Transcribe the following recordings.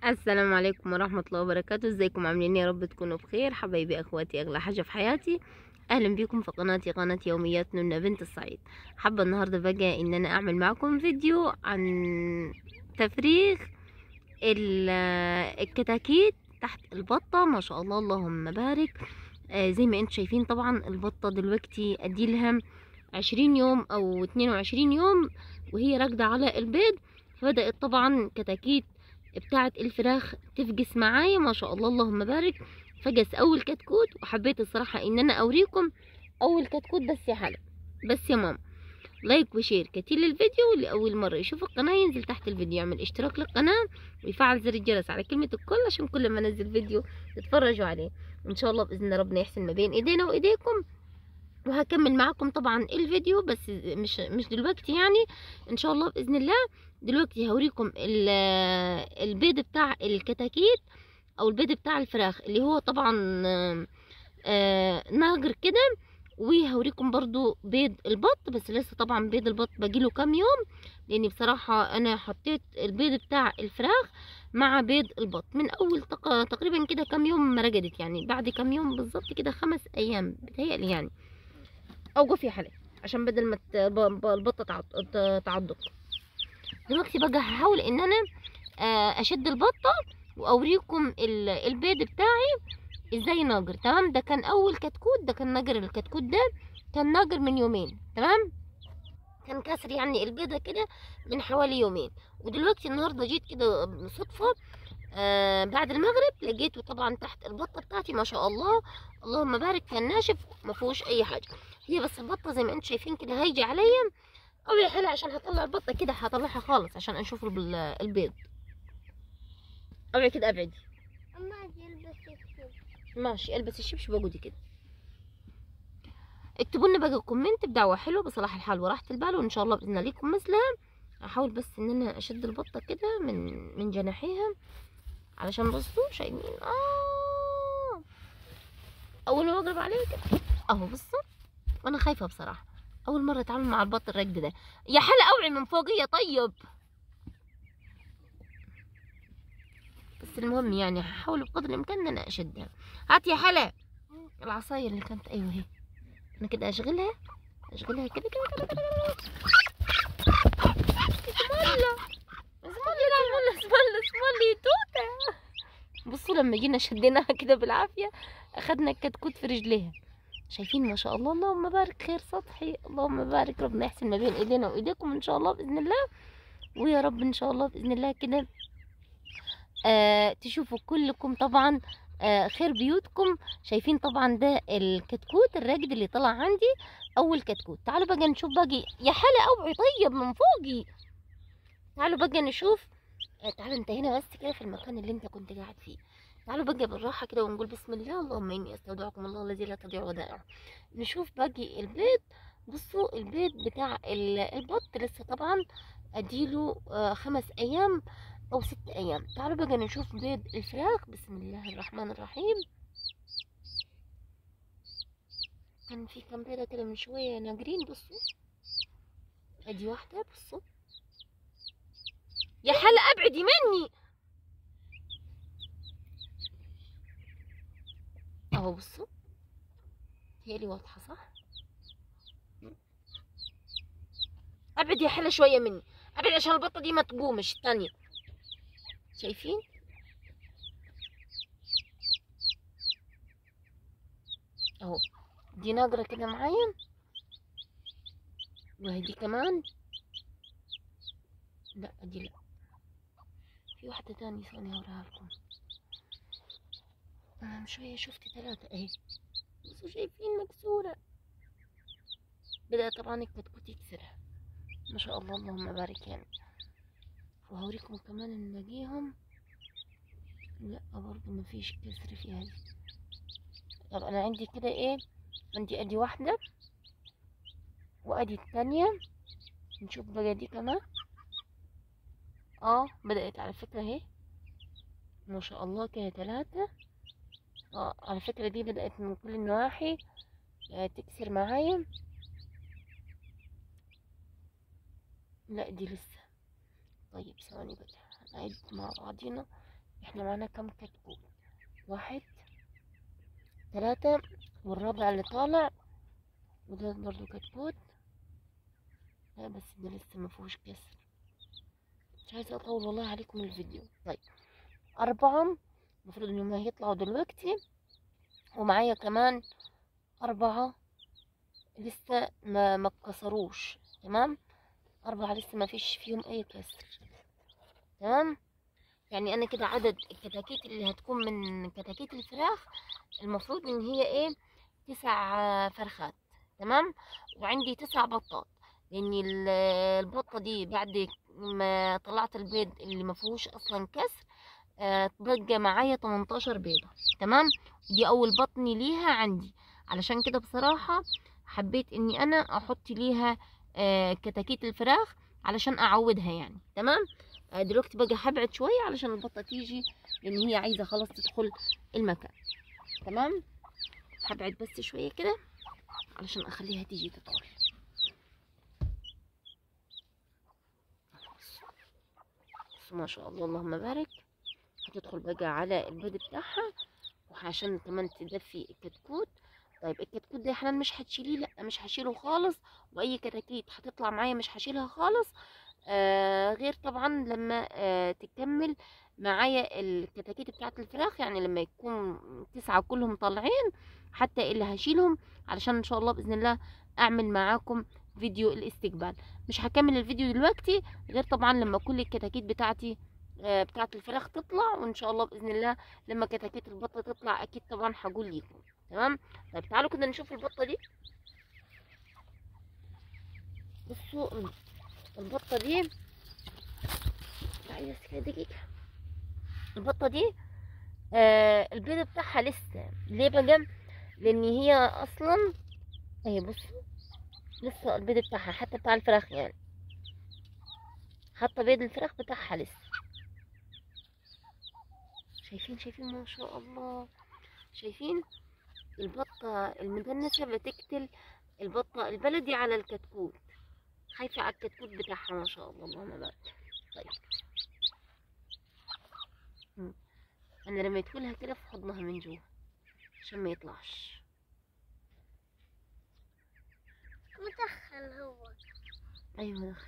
السلام عليكم ورحمة الله وبركاته ازيكم عاملين يا رب تكونوا بخير حبايبي اخواتي اغلى حاجة في حياتي اهلا بيكم في قناتي قناة يوميات نونا بنت الصعيد حابة النهاردة بقى ان انا اعمل معكم فيديو عن تفريغ ال- الكتاكيت تحت البطة ما شاء الله اللهم بارك آه زي ما انتم شايفين طبعا البطة دلوقتي اديلها عشرين يوم او اتنين وعشرين يوم وهي راكدة على البيض فبدأت طبعا كتاكيت بتاعة الفراخ تفقس معايا ما شاء الله اللهم بارك فقس اول كتكوت وحبيت الصراحة ان انا اوريكم اول كتكوت بس يا حلا بس يا ماما لايك وشير كتير للفيديو واللي اول مرة يشوف القناة ينزل تحت الفيديو يعمل اشتراك للقناة ويفعل زر الجرس على كلمة الكل عشان كل ما انزل فيديو تتفرجوا عليه ان شاء الله باذن ربنا يحسن ما بين ايدينا وايديكم وهكمل معاكم طبعا الفيديو بس مش مش دلوقتي يعني ان شاء الله باذن الله دلوقتي هوريكم ال- البيض بتاع الكتاكيت او البيض بتاع الفراخ اللي هو طبعا آه، آه، ناجر كده وهوريكم برضو بيض البط بس لسه طبعا بيض البط باجيله كام يوم لاني بصراحة انا حطيت البيض بتاع الفراخ مع بيض البط من اول تق- تقريبا كده كام يوم ما رجدت يعني بعد كام يوم بالظبط كده خمس ايام بتهيألي يعني اوقف يا حلا عشان بدل ما ت- ب- ب- البطة تعض- ت- تعضك دلوقتي بقى هحاول ان انا آه، اشد البطة واوريكم ال- البيض بتاعي ازاي ناجر تمام ده كان اول كتكوت ده كان ناجر الكتكوت ده كان ناجر من يومين تمام كان كسر يعني البيضة كده من حوالي يومين ودلوقتي النهاردة جيت كده صدفة آه بعد المغرب لقيته طبعا تحت البطة بتاعتي ما شاء الله اللهم بارك كان ناشف ما فيهوش اي حاجة هي بس البطة زي ما انتم شايفين كده هيجي عليا او يا حلا عشان هطلع البطة كده هطلعها خالص عشان اشوف الب- البيض اوعي كده ابعدي أما يلبس الشبشب ماشي البس الشبشب وجودي كده اكتبوا لنا بقى كومنت بدعوة حلوة بصلاح الحال وراحة البال وان شاء الله باذن الله ليكم مثلها هحاول بس ان انا اشد البطة كده من من جناحيها علشان بصوا شايفين اه اول ما بقرب عليها كده اهو بصوا وانا خايفة بصراحة اول مرة اتعامل مع البط الرقد ده يا حلا اوعي من فوقية طيب بس المهم يعني هحاول بقدر الامكان ان انا اشدها هات يا حلا العصاية اللي كانت ايوه اهي انا كده اشغلها اشغلها كده كده كده كده اسم الله اسم الله اسم الله اسم الله يا توته بصوا لما جينا شديناها كده بالعافية اخدنا الكتكوت في رجليها شايفين ما شاء الله اللهم بارك خير سطحي اللهم بارك ربنا يحسن ما بين ايدينا وايديكم ان شاء الله باذن الله ويا رب ان شاء الله باذن الله كده آه تشوفوا كلكم طبعا آه خير بيوتكم شايفين طبعا ده الكتكوت الراجد اللي طلع عندي اول كتكوت تعالوا بقى نشوف باقي يا حلا اوعي طيب من فوقي تعالوا بقى نشوف آه تعالوا انت هنا بس كده في المكان اللي انت كنت قاعد فيه تعالوا بقى بالراحة كده ونقول بسم الله اللهم إني أستودعكم الله الذي لا تضيع ودائعه نشوف باقي البيض بصوا البيض بتاع ال- البط لسه طبعا أديله آه خمس أيام أو ست أيام تعالوا بقى نشوف بيض الفراخ بسم الله الرحمن الرحيم كان في كام بيضة كده من شوية ناجرين بصوا أدي واحدة بصوا يا حلا أبعدي مني اهو بصوا هي واضحة صح ابعد يا حلا شوية مني ابعد عشان البطة دي ما تقومش الثانية شايفين اهو دي ناقرة كده معايا وهي دي كمان لا دي لا في واحدة تانية ثانية هوريها لكم أنا من شوية شفت ثلاثة أهي بصوا شايفين مكسورة بدأ طبعا الكتكوت يكسرها ما شاء الله اللهم بارك يعني وهوريكم كمان إن باقيهم لا برضه مفيش كسر فيها دي طب أنا عندي كده إيه عندي أدي واحدة وأدي التانية نشوف بقى دي كمان اه بدأت على فكرة اهي ما شاء الله كده ثلاثة اه على فكرة دي بدأت من كل النواحي آه، تكسر معايا لا دي لسه طيب ثواني بقى نعد مع بعضينا احنا معانا كم كتكوت واحد ثلاثة والرابع اللي طالع وده برضو كتكوت لا بس ده لسه ما فيهوش كسر مش عايزة اطول والله عليكم الفيديو طيب أربعة المفروض انهم هيطلعوا دلوقتي ومعايا كمان أربعة لسه ما ما اتكسروش تمام أربعة لسه ما فيش فيهم أي كسر تمام يعني أنا كده عدد الكتاكيت اللي هتكون من كتاكيت الفراخ المفروض إن هي إيه تسع آه، فرخات تمام وعندي تسع بطات لأن ال- البطة دي بعد ما طلعت البيض اللي ما فيهوش أصلا كسر آه، بقى معايا 18 بيضة تمام دي أول بطني ليها عندي علشان كده بصراحة حبيت إني أنا أحط ليها آه، كتاكيت الفراخ علشان أعودها يعني تمام آه، دلوقتي بقى هبعد شوية علشان البطة تيجي لأن هي عايزة خلاص تدخل المكان تمام هبعد بس شوية كده علشان أخليها تيجي تدخل بس ما شاء الله اللهم بارك هتدخل بقى على البيض بتاعها وعشان كمان تدفي الكتكوت طيب الكتكوت ده يا حنان مش هتشيليه لا مش هشيله خالص واي كتاكيت هتطلع معايا مش هشيلها خالص آه غير طبعا لما آه تكمل معايا الكتاكيت بتاعت الفراخ يعني لما يكون تسعة كلهم طالعين حتى اللي هشيلهم علشان ان شاء الله باذن الله اعمل معاكم فيديو الاستقبال مش هكمل الفيديو دلوقتي غير طبعا لما كل الكتاكيت بتاعتي آه، بتاعت الفراخ تطلع وان شاء الله باذن الله لما كتاكيت البطه تطلع اكيد طبعا هقول لكم تمام طيب تعالوا كده نشوف البطه دي بصوا البطه دي تعالي بس كده دقيقه البطه دي آه البيض بتاعها لسه ليه بقى لان هي اصلا اهي بصوا لسه البيض بتاعها حتى بتاع الفراخ يعني حتى بيض الفراخ بتاعها لسه شايفين شايفين ما شاء الله شايفين البطة المدنسة بتقتل البطة البلدي على الكتكوت خايفة على الكتكوت بتاعها ما شاء الله اللهم بارك طيب مم. انا رميته لها كده في حضنها من جوا عشان ما يطلعش مدخل هو ايوه دخل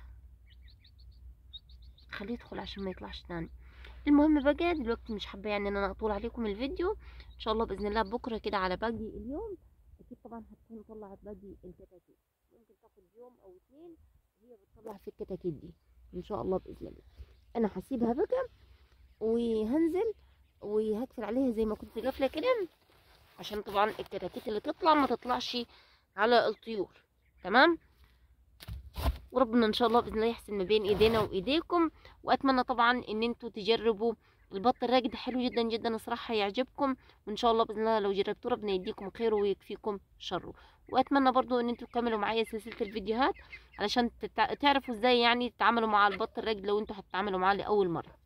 خليه يدخل عشان ما يطلعش تاني المهم بقى دلوقتي مش حابه يعني ان انا اطول عليكم الفيديو ان شاء الله باذن الله بكره كده على باقي اليوم اكيد طبعا هتكون طلعت باقي الكتاكيت ممكن تاخد يوم او اتنين وهي بتطلع في الكتاكيت دي ان شاء الله باذن الله انا هسيبها بقى وهنزل وهقفل عليها زي ما كنت قافله كده عشان طبعا الكتاكيت اللي تطلع ما تطلعش على الطيور تمام وربنا ان شاء الله باذن الله يحسن ما بين ايدينا وايديكم واتمنى طبعا ان انتوا تجربوا البط الراقد حلو جدا جدا الصراحه هيعجبكم وان شاء الله باذن الله لو جربتوه ربنا يديكم خيره ويكفيكم شره واتمنى برضو ان انتوا تكملوا معايا سلسله الفيديوهات علشان تتع- تعرفوا ازاي يعني تتعاملوا مع البط الراقد لو انتوا هتتعاملوا معاه لاول مره